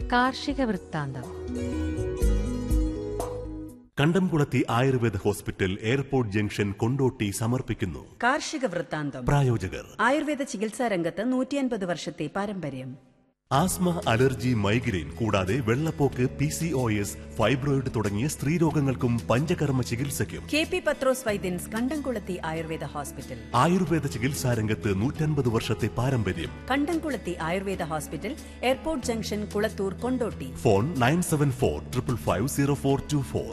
കാർഷിക വൃത്താന്തം Kandamkulathi Ayurveda hospital airport junction Kondotty സമർപ്പിക്കുന്നു കാർഷിക വൃത്താന്തം പ്രായോജകർ ആയുർവേദ ചികിത്സാ രംഗത്ത് നൂറ്റിയൻപത് വർഷത്തെ പാരമ്പര്യം ആസ്മ അലർജി മൈഗ്രെയിൻ കൂടാതെ വെള്ളപ്പോക്ക് P C O S fibroid തുടങ്ങിയ സ്ത്രീരോഗങ്ങൾക്കും പഞ്ചകർമ്മ ചികിത്സയ്ക്കും കെ പി പത്രോസ് വൈദ്യൻസ് കണ്ടംകുളത്തി ആയുർവേദ ഹോസ്പിറ്റൽ ആയുർവേദ ചികിത്സാ രംഗത്ത് നൂറ്റൻപത് വർഷത്തെ പാരമ്പര്യം Kandamkulathi Ayurveda hospital airport junction Kulathur Kondotty phone nine seven four triple five zero four two four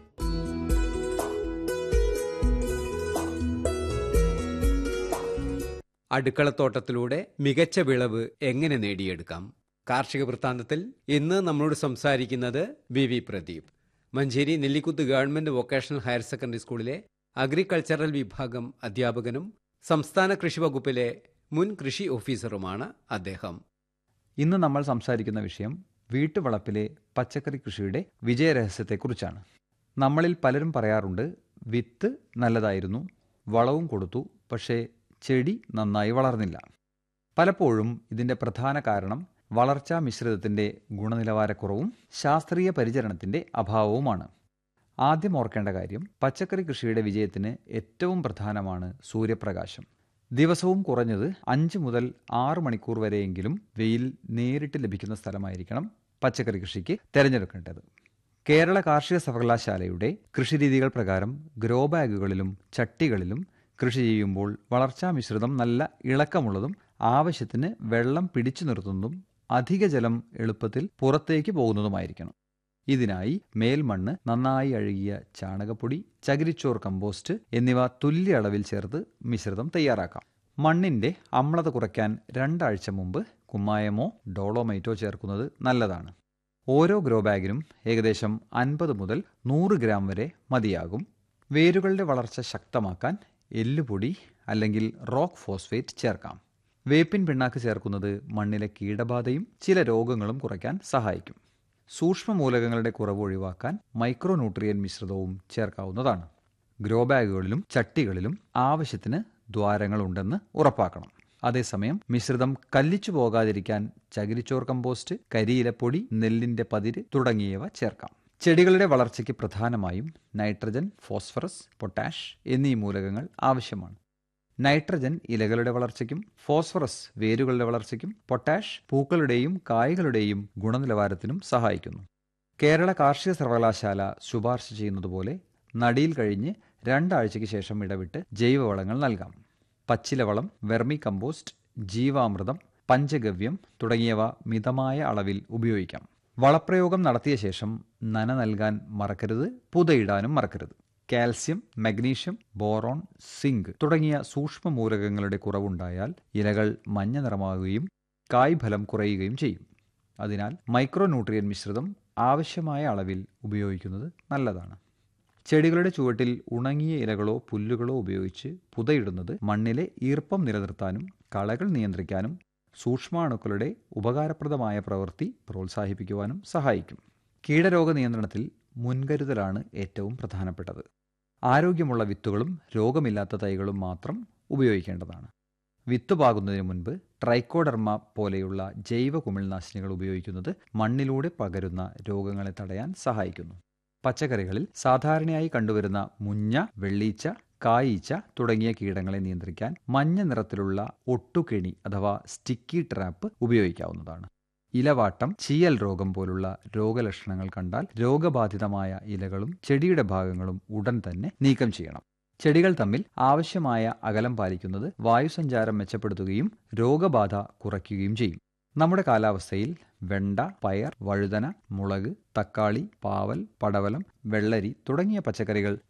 അടുക്കളത്തോട്ടത്തിലൂടെ മികച്ച വിളവ് എങ്ങനെ നേടിയെടുക്കാം കാർഷിക വൃത്താന്തത്തിൽ ഇന്ന് നമ്മളോട് സംസാരിക്കുന്നത് B V Pradeep Manjeri Nellikuth government vocational higher secondary സ്കൂളിലെ അഗ്രികൾച്ചറൽ വിഭാഗം അധ്യാപകനും സംസ്ഥാന കൃഷി വകുപ്പിലെ മുൻ കൃഷി ഓഫീസറുമാണ് അദ്ദേഹം ഇന്ന് നമ്മൾ സംസാരിക്കുന്ന വിഷയം വീട്ടുവളപ്പിലെ പച്ചക്കറി കൃഷിയുടെ വിജയരഹസ്യത്തെക്കുറിച്ചാണ് നമ്മളിൽ പലരും പറയാറുണ്ട് വിത്ത് നല്ലതായിരുന്നു വളവും കൊടുത്തു പക്ഷേ ചെടി നന്നായി വളർന്നില്ല പലപ്പോഴും ഇതിൻ്റെ പ്രധാന കാരണം വളർച്ചാ മിശ്രിതത്തിൻ്റെ ഗുണനിലവാരക്കുറവും ശാസ്ത്രീയ പരിചരണത്തിൻ്റെ അഭാവവുമാണ് ആദ്യം ഓർക്കേണ്ട കാര്യം പച്ചക്കറി കൃഷിയുടെ വിജയത്തിന് ഏറ്റവും പ്രധാനമാണ് സൂര്യപ്രകാശം ദിവസവും കുറഞ്ഞത് അഞ്ച് മുതൽ ആറ് മണിക്കൂർ വരെയെങ്കിലും വെയിൽ നേരിട്ട് ലഭിക്കുന്ന സ്ഥലമായിരിക്കണം പച്ചക്കറി കൃഷിക്ക് തിരഞ്ഞെടുക്കേണ്ടത് കേരള കാർഷിക സർവകലാശാലയുടെ കൃഷിരീതികൾ പ്രകാരം ഗ്രോ ബാഗുകളിലും ചട്ടികളിലും കൃഷി ചെയ്യുമ്പോൾ വളർച്ചാ മിശ്രിതം നല്ല ഇളക്കമുള്ളതും ആവശ്യത്തിന് വെള്ളം പിടിച്ചു നിർത്തുന്നതും അധിക ജലം എളുപ്പത്തിൽ പുറത്തേക്ക് പോകുന്നതുമായിരിക്കണം ഇതിനായി മേൽമണ്ണ് നന്നായി അഴുകിയ ചാണകപ്പൊടി ചകിരിച്ചോർ കമ്പോസ്റ്റ് എന്നിവ തുല്യ അളവിൽ ചേർത്ത് മിശ്രിതം തയ്യാറാക്കാം മണ്ണിന്റെ അമ്ലത കുറയ്ക്കാൻ രണ്ടാഴ്ച മുമ്പ് കുമ്മായമോ ഡോളോമൈറ്റോ ചേർക്കുന്നത് നല്ലതാണ് ഓരോ ഗ്രോ ബാഗിനും ഏകദേശം അൻപത് മുതൽ നൂറ് ഗ്രാം വരെ മതിയാകും വേരുകളുടെ വളർച്ച ശക്തമാക്കാൻ എല്ലുപൊടി അല്ലെങ്കിൽ റോക്ക് ഫോസ്ഫേറ്റ് ചേർക്കാം വേപ്പിൻ പിണ്ണാക്ക് ചേർക്കുന്നത് മണ്ണിലെ കീടബാധയും ചില രോഗങ്ങളും കുറയ്ക്കാൻ സഹായിക്കും സൂക്ഷ്മ മൂലകങ്ങളുടെ കുറവ് ഒഴിവാക്കാൻ മൈക്രോ ന്യൂട്രിയൻ മിശ്രിതവും ചേർക്കാവുന്നതാണ് ഗ്രോ ബാഗുകളിലും ചട്ടികളിലും ആവശ്യത്തിന് ദ്വാരങ്ങളുണ്ടെന്ന് ഉറപ്പാക്കണം അതേസമയം മിശ്രിതം കല്ലിച്ചു പോകാതിരിക്കാൻ ചകിരിച്ചോർ കമ്പോസ്റ്റ് കരിയിലപ്പൊടി നെല്ലിന്റെ പതിര് തുടങ്ങിയവ ചേർക്കാം ചെടികളുടെ വളർച്ചയ്ക്ക് പ്രധാനമായും നൈട്രജൻ ഫോസ്ഫറസ് പൊട്ടാഷ് എന്നീ മൂലകങ്ങൾ ആവശ്യമാണ് നൈട്രജൻ ഇലകളുടെ വളർച്ചയ്ക്കും ഫോസ്ഫറസ് വേരുകളുടെ വളർച്ചയ്ക്കും പൊട്ടാഷ് പൂക്കളുടെയും കായ്കളുടെയും ഗുണനിലവാരത്തിനും സഹായിക്കുന്നു കേരള കാർഷിക സർവകലാശാല ശുപാർശ ചെയ്യുന്നതുപോലെ നടിയിൽ കഴിഞ്ഞ് രണ്ടാഴ്ചയ്ക്ക് ശേഷം ഇടവിട്ട് ജൈവവളങ്ങൾ നൽകാം പച്ചിലവളം വെർമി കമ്പോസ്റ്റ് ജീവാമൃതം പഞ്ചഗവ്യം തുടങ്ങിയവ മിതമായ അളവിൽ ഉപയോഗിക്കാം വളപ്രയോഗം നടത്തിയ ശേഷം നന നൽകാൻ മറക്കരുത് പുതയിടാനും മറക്കരുത് കാൽസ്യം മഗ്നീഷ്യം ബോറോൺ സിങ്ക് തുടങ്ങിയ സൂക്ഷ്മ മൂലകങ്ങളുടെ കുറവുണ്ടായാൽ ഇലകൾ മഞ്ഞ നിറമാകുകയും കായ്ഫലം കുറയുകയും ചെയ്യും അതിനാൽ മൈക്രോ ന്യൂട്രിയൻ മിശ്രിതം ആവശ്യമായ അളവിൽ ഉപയോഗിക്കുന്നത് നല്ലതാണ് ചെടികളുടെ ചുവട്ടിൽ ഉണങ്ങിയ ഇലകളോ പുല്ലുകളോ ഉപയോഗിച്ച് പുതയിടുന്നത് മണ്ണിലെ ഈർപ്പം നിലനിർത്താനും കളകൾ നിയന്ത്രിക്കാനും സൂക്ഷ്മാണുക്കളുടെ ഉപകാരപ്രദമായ പ്രവൃത്തി പ്രോത്സാഹിപ്പിക്കുവാനും സഹായിക്കും കീടരോഗ നിയന്ത്രണത്തിൽ മുൻകരുതലാണ് ഏറ്റവും പ്രധാനപ്പെട്ടത് ആരോഗ്യമുള്ള വിത്തുകളും രോഗമില്ലാത്ത തൈകളും മാത്രം ഉപയോഗിക്കേണ്ടതാണ് വിത്ത് പാകുന്നതിന് മുൻപ് ട്രൈക്കോഡർമ പോലെയുള്ള ജൈവ കുമിൾനാശിനികൾ ഉപയോഗിക്കുന്നത് മണ്ണിലൂടെ പകരുന്ന രോഗങ്ങളെ തടയാൻ സഹായിക്കുന്നു പച്ചക്കറികളിൽ സാധാരണയായി കണ്ടുവരുന്ന മുഞ്ഞ വെള്ളീച്ച കായീച്ച തുടങ്ങിയ കീടങ്ങളെ നിയന്ത്രിക്കാൻ മഞ്ഞ നിറത്തിലുള്ള ഒട്ടുകെണി അഥവാ സ്റ്റിക്കി ട്രാപ്പ് ഉപയോഗിക്കാവുന്നതാണ് ഇലവാട്ടം ചീയൽ രോഗം പോലുള്ള രോഗലക്ഷണങ്ങൾ കണ്ടാൽ രോഗബാധിതമായ ഇലകളും ചെടിയുടെ ഭാഗങ്ങളും ഉടൻ തന്നെ നീക്കം ചെയ്യണം ചെടികൾ തമ്മിൽ ആവശ്യമായ അകലം പാലിക്കുന്നത് വായുസഞ്ചാരം മെച്ചപ്പെടുത്തുകയും രോഗബാധ കുറയ്ക്കുകയും ചെയ്യും നമ്മുടെ കാലാവസ്ഥയിൽ വെണ്ട പയർ വഴുതന മുളക് തക്കാളി പാവൽ പടവലം വെള്ളരി തുടങ്ങിയ പച്ചക്കറികൾ